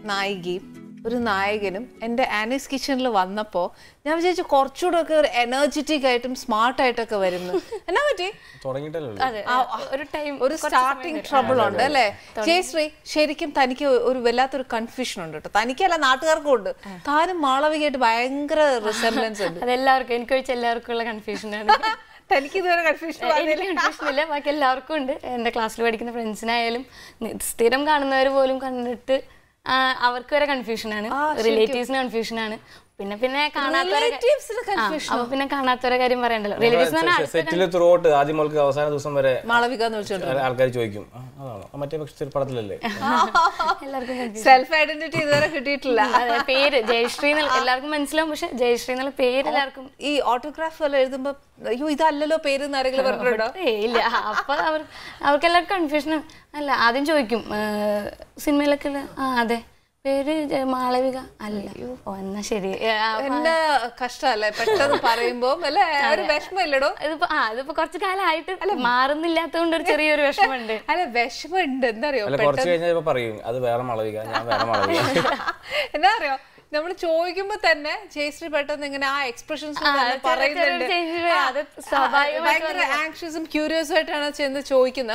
നായികയും ഒരു നായകനും എൻ്റെ ആനീസ് കിച്ചണിൽ വന്നപ്പോൾ ഞാൻ വിചാരിച്ചു കുറച്ചുകൂടെ ഒക്കെ ഒരു എനർജറ്റിക് ആയിട്ടും സ്മാർട്ട് ആയിട്ടൊക്കെ വരുന്നു എന്നാ പറ്റി തുടങ്ങിയിട്ടല്ലേ ഉള്ളൂ. അതെ ഒരു ടൈം ഒരു സ്റ്റാർട്ടിങ് ട്രബിൾ ഉണ്ട് അല്ലേ ജയശ്രീ ശരിക്കും തനിക്ക് ഒരു വല്ലാത്തൊരു കൺഫ്യൂഷൻ ഉണ്ട് കേട്ടോ തനിക്കല്ല നാട്ടുകാർക്കും ഉണ്ട് താനും മാളവികയായിട്ട് ഭയങ്കര റിസംബ്ലൻസ് ഉണ്ട് അതെല്ലാവർക്കും എനിക്ക് ഒഴിച്ച് എല്ലാവർക്കും ഉള്ള കൺഫ്യൂഷനാണ് തനിക്ക് ഇതുവരെ കൺഫ്യൂഷൻ എനിക്ക് കൺഫ്യൂഷൻ ഇല്ല ബാക്കി എല്ലാവർക്കും ഉണ്ട് എൻ്റെ ക്ലാസ്സിൽ പഠിക്കുന്ന ഫ്രണ്ട്സിനായാലും നി- സ്ഥിരം കാണുന്നവർ പോലും കണ്ടിട്ട് ആ, അവർക്ക് വരെ കൺഫ്യൂഷനാണ് റിലേറ്റീവ്സിന് കൺഫ്യൂഷനാണ് പിന്നെ പിന്നെ കാണാത്തവരെ Relatives ന് ആ, അപ്പൊ പിന്നെ കാണാത്തവരെ കാര്യം പറയണ്ടല്ലോ റിലേറ്റീവ്സ് എന്ന് പറഞ്ഞാൽ സെറ്റിൽ ത്രൂ ഔട്ട് ആദ്യം മുതൽക്ക് അവസാന ദിവസം വരെ മാളവിക എന്ന് വിളിച്ചോണ്ട് ആൾക്കാർ ചോദിക്കും "ആ, അതാണോ ആ, മറ്റേ പക്ഷെ പടത്തിലല്ലേ എല്ലാവർക്കും confusion. സെൽഫ് ഐഡന്റിറ്റി ഇതുവരെ കിട്ടിയിട്ടില്ല അതെ പേര് ജയശ്രീ എന്നുള്ള എല്ലാവർക്കും മനസ്സിലാവും പക്ഷെ ജയശ്രീ എന്നുള്ള പേര് എല്ലാവർക്കും ഈ ഓട്ടോഗ്രാഫ് വല്ല എഴുതുമ്പോ അയ്യോ ഇതല്ലല്ലോ പേര് എന്ന് ആരെങ്കിലും പറഞ്ഞിട്ടുണ്ടോ ഏയ് ഇല്ല അപ്പൊ അവർ അവർക്ക് എല്ലാവർക്കും കൺഫ്യൂഷൻ അല്ല ആദ്യം ചോദിക്കും ഏർ, സിനിമയിലൊക്കെ ഉള്ള, ആ അതെ പേര് ജ- മാളവിക അല്ല ഓ എന്നാ ശരി ഏ, ആ, എന്റെ കഷ്ടല്ലേ പെട്ടെന്ന് പറയുമ്പോ അല്ലെ ഒരു വിഷമമില്ലടോ ഇതിപ്പോ ആ ഇതിപ്പോ കുറച്ച് കാലമായിട്ട് അല്ല മാറുന്നില്ലാത്തതുകൊണ്ട് ഒരു ചെറിയൊരു വിഷമമുണ്ട് അല്ല വിഷമമുണ്ട് എന്താ അറിയോ അല്ല കുറച്ച് കഴിഞ്ഞാൽ ഇപ്പൊ പറയും അത് വേറെ മളവിക ഞാൻ വേറെ മളവിക എന്താ അറിയോ നമ്മൾ ചോദിക്കുമ്പോ തന്നെ ജയശ്രീ പെട്ടെന്ന് ഇങ്ങനെ ആ എക്സ്പ്രഷൻസ് ചെറിയ പറയുന്നുണ്ട് ചെറിയ change വരും. അത് ആ, സ്വാഭാവികമായിട്ട് ഭയങ്കര ആങ്ഷ്യസും ക്യൂരിയസും ആയിട്ടാണ് ചെന്ന് ചോദിക്കുന്നത്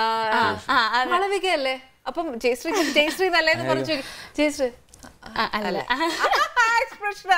ആ, അതെ. മാളവികയല്ലേ അപ്പം ജയശ്രീ ജയശ്രീ നല്ലേന്ന് പറഞ്ഞു ചോദിക്കും ജയശ്രീ ആ, അല്ല എക്സ്പ്രഷൻ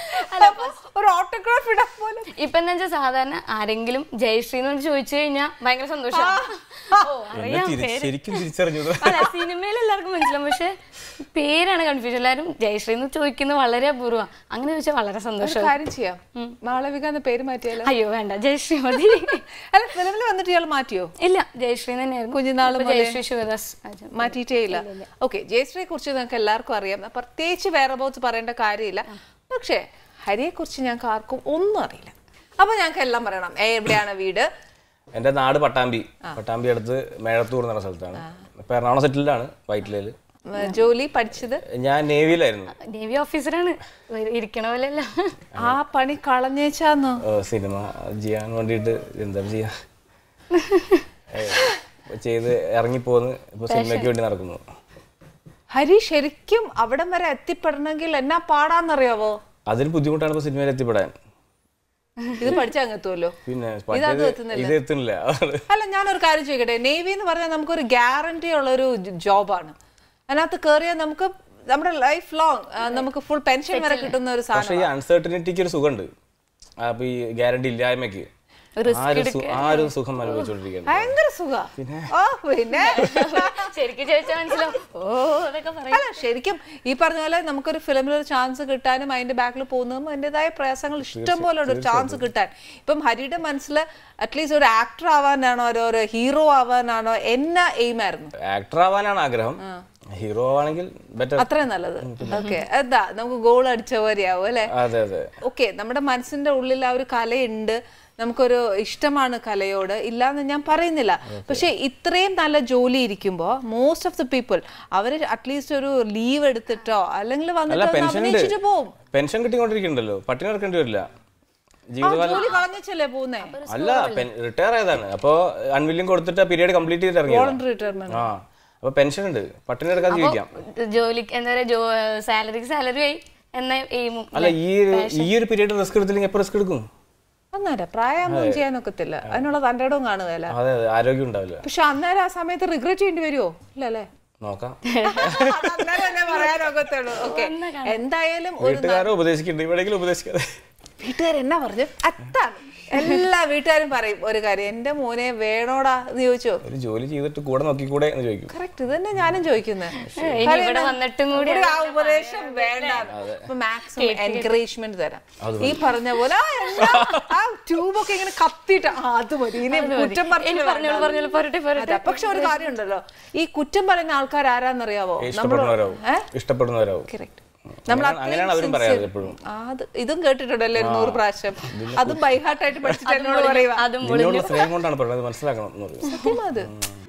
ഒരു ഓട്ടോഗ്രാഫ് ഇടാൻ പോലെ ഇപ്പൊ എന്താ വെച്ചാൽ സാധാരണ ആരെങ്കിലും ജയശ്രീ എന്ന് ചോദിച്ചു കഴിഞ്ഞാൽ ഭയങ്കര സന്തോഷമാണ് ഓ എന്നെ അറിയാം തിരി- പേര് ശരിക്കും തിരിച്ചറിഞ്ഞു അല്ല സിനിമയിൽ എല്ലാവർക്കും മനസ്സിലാവും പക്ഷെ പേരാണ് കൺഫ്യൂഷൻ എല്ലാവരും ജയശ്രീ എന്ന് ചോദിക്കുന്നത് വളരെ അപൂർവം അങ്ങനെ ചോദിച്ചാൽ വളരെ ഒരു സന്തോഷം കാര്യം ചെയ്യാം മാളവിക എന്ന പേര് മാറ്റിയാലോ അയ്യോ വേണ്ട ജയശ്രീ മതി അല്ല ഫിലിമിൽ വന്നിട്ട് ഇയാൾ മാറ്റിയോ ഇല്ല ജയശ്രീ തന്നെയായിരുന്നു കുഞ്ഞുനാള് ഇപ്പൊ ജയശ്രീ ശിവദാസ് ആചാര്യ. മാറ്റിയിട്ടേ ഇല്ല ഓക്കെ ജയശ്രീയെ കുറിച്ച് നിങ്ങൾക്ക് എല്ലാവർക്കും അറിയാം പ്രത്യേകിച്ച് വേറെ ബോത്ത് പറയേണ്ട കാര്യമില്ല പക്ഷേ ഹരിയെ കുറിച്ച് ഞങ്ങൾക്ക് ആർക്കും ഒന്നും അറിയില്ല അപ്പൊ ഞങ്ങൾക്ക് എല്ലാം പറയണം ഏ, എവിടെയാണ് വീട് എന്റെ നാട് പട്ടാമ്പി പട്ടാമ്പി അടുത്ത് മേഴത്തൂർ എന്ന് പറഞ്ഞ സ്ഥലത്താണ് ഇപ്പൊ എറണാകുളം സെറ്റിൽഡാണ് വൈറ്റിലയില് ഉം, ജോലി പഠിച്ചത് ഞാൻ നേവിയിലായിരുന്നു നേവി ഓഫീസറാണ് വെറുതെ ഇരിക്കണ പോലെയല്ല ആ പണി കളഞ്ഞേച്ചാന്നോ ഏ, സിനിമ ചെയ്യാൻ വേണ്ടിയിട്ട് എന്താ ചെയ്യാ ഏ, ചെയ്ത് ഇറങ്ങിപ്പോന്ന് ഇപ്പൊ സിനിമയ്ക്ക് വേണ്ടി നടക്കുന്നു ഹരി ശരിക്കും അവിടം വരെ എത്തിപ്പെടണമെങ്കിൽ എന്നാ പാടാന്നറിയാവോ അതിൽ ബുദ്ധിമുട്ടാണ് ഇപ്പൊ സിനിമയിൽ എത്തിപ്പെടാൻ ഇത് പഠിച്ചാൽ അങ്ങ് എത്തുമല്ലോ പിന്നെ ഇതത് മറ്റേത് എത്തുന്നില്ല. ഇത് എത്തുന്നില്ല അതാണ്. അല്ല ഞാനൊരു കാര്യം ചോദിക്കട്ടെ നേവി എന്ന് പറഞ്ഞാൽ നമുക്കൊരു ഗ്യാരണ്ടി ഉള്ള ഒരു ജോബാണ് അതിനകത്ത് കയറിയാൽ നമുക്ക് നമ്മുടെ ലൈഫ് ലോങ് നമുക്ക് ഫുൾ പെൻഷൻ വരെ കിട്ടുന്ന ഒരു സാധനം പക്ഷെ ഈ അൺസർട്ടനിറ്റിക്ക് ഒരു സുഖമുണ്ട് അപ്പൊ ഈ ഗ്യാരണ്ടി ഇല്ലായ്മയ്ക്ക് ആ ഒരു സു- ആ ഒരു സുഖം അനുഭവിച്ചോണ്ടിരിക്കുകയാണ് ഭയങ്കര സുഖ ഓ പിന്നെ ശരിക്കും ചോദിച്ചാൽ മനസ്സിലാവും ഓ അതൊക്കെ പറയും അല്ല ശരിക്കും ഈ പറഞ്ഞ പോലെ നമുക്കൊരു ഫിലിമിൽ ഒരു ചാൻസ് കിട്ടാനും അതിന്റെ ബാക്കിൽ പോകുന്നതും അതിൻ്റെതായ പ്രയാസങ്ങൾ ഇഷ്ടം പോലെ ഉണ്ട് ഒരു ചാൻസ് കിട്ടാൻ ഇപ്പം ഹരിയുടെ മനസ്സിൽ അറ്റ്ലീസ്റ്റ് ഒരു ആക്ടർ ആവാനാണോ ഒരു ഒരു ഹീറോ ആവാനാണോ എന്നാ എയിം ആയിരുന്നു ആക്ടർ ആവാനാണ് ആഗ്രഹം ഹീറോ ആണെങ്കിൽ ബെറ്റർ അത്രയും നല്ലത് ഓക്കെ എന്താ നമുക്ക് ഗോൾ അടിച്ച പോലെയാവും അല്ലെ അതെ അതെ ഓക്കെ നമ്മുടെ മനസ്സിന്റെ ഉള്ളിൽ ആ ഒരു കലയുണ്ട് നമുക്കൊരു ഇഷ്ടമാണ് കലയോട് ഇല്ലാന്ന് ഞാൻ പറയുന്നില്ല പക്ഷെ ഇത്രയും നല്ല ജോലി ഇരിക്കുമ്പോൾ മോസ്റ്റ് ഓഫ് ദി പീപ്പിൾ അവർ അറ്റ്ലീസ്റ്റ് ഒരു ലീവ് എടുത്തിട്ടോ അല്ലെങ്കിൽ അല്ല വന്നിട്ട് ഒന്ന് പെൻഷൻ ഉണ്ട് അഭിനയിച്ചിട്ട് പോവും പെൻഷൻ കിട്ടിക്കൊണ്ടിരിക്കുന്നുണ്ടല്ലോ പട്ടിണി നടക്കേണ്ടി വരില്ല ആ ജീവിതകാലം ജോലി കളഞ്ഞല്ലേ പോകുന്നേ അല്ല റിട്ടയർ ആയതാണ് അപ്പോ അൺവില്ലിംഗ് കൊടുത്തിട്ട് പീരീഡ് കംപ്ലീറ്റ് ചെയ്ത് ഇറങ്ങിയത് വോളണ്ടറി റിട്ടയർമെന്റ് ആ അപ്പൊ പെൻഷൻ ഉണ്ട് പട്ടിണി എടുക്കാതെ ജീവിക്കാം ജോലിക്ക് എന്താ പറയാ ജോ സാലറിക്ക് സാലറി ആയി എന്ന എയിമും അല്ല ഈ ഒരു- ഈ ഒരു പീരീഡ് റിസ്ക് എടുത്തില്ലെങ്കിൽ എപ്പോ റിസ്ക് എടുക്കും അന്നേരം പ്രായമൊന്നും ചെയ്യാനൊക്കത്തില്ല അതിനുള്ള തൻ്റെ ഇടവും കാണുകയല്ല അതെ അതെ ആരോഗ്യം ഉണ്ടാവില്ല പക്ഷെ അന്നേരം ആ സമയത്ത് റിഗ്രറ്റ് ചെയ്യേണ്ടി വരുമോ ഇല്ലല്ലേ നോക്കാം അന്നേരം തന്നെ പറയാനൊക്കത്തുള്ളൂ ഓക്കെ എന്തായാലും ഒരു വീട്ടുകാരെ ഉപദേശിക്കുന്നുണ്ട് ഇവിടെയെങ്കിലും ഉപദേശിക്കാതെ വീട്ടുകാർ എന്നാ പറഞ്ഞു അത്താണ് എല്ലാ വീട്ടുകാരും പറയും ഒരു കാര്യം എന്റെ മോനെ വേണോടാ എന്ന് ചോദിച്ചോ ഒരു ജോലി ചെയ്തിട്ട് കൂടെ നോക്കിക്കൂടെ എന്ന് ചോദിക്കും കറക്റ്റ് ഇത് തന്നെ ഞാനും ചോദിക്കുന്നത് ഇനി ഇവിടെ വന്നിട്ടും കൂടി ആ ഉപദേശം വേണ്ട മാക്സിമം എൻകറേജ്മെന്റ് തരാം ഈ പറഞ്ഞ പോലെ ആ, എന്താ? ആ ട്യൂബൊക്കെ ഇങ്ങനെ കത്തിയിട്ട് ആ, അത് മതി ഇനി കുറ്റം ഇനി പറഞ്ഞു പറഞ്ഞോളൂ പറഞ്ഞോളൂ പോരട്ടെ പോരട്ടെ പക്ഷെ ഒരു കാര്യം ഉണ്ടല്ലോ ഈ കുറ്റം പറയുന്ന ആൾക്കാർ ആരാന്നറിയാവോ ഇഷ്ടപ്പെടുന്നവരാവും ഇഷ്ടപ്പെടുന്നവരാവും കറക്റ്റ് നമ്മൾ അങ്ങനെയാണ്- അങ്ങനെയാണ് അവരും പറയാറ് എപ്പോഴും ആ, അത് ഇതും കേട്ടിട്ടുണ്ടല്ലോ ഒരു നൂറ് പ്രാവശ്യം അതും ബൈഹാർട്ടായിട്ട് പഠിച്ചിട്ട് എന്നോട് പറയുക അതും നിന്നോടുള്ള സ്നേഹം കൊണ്ടാണ് പറയുന്നത് മനസ്സിലാക്കണം എന്ന് പറയും സത്യം അത്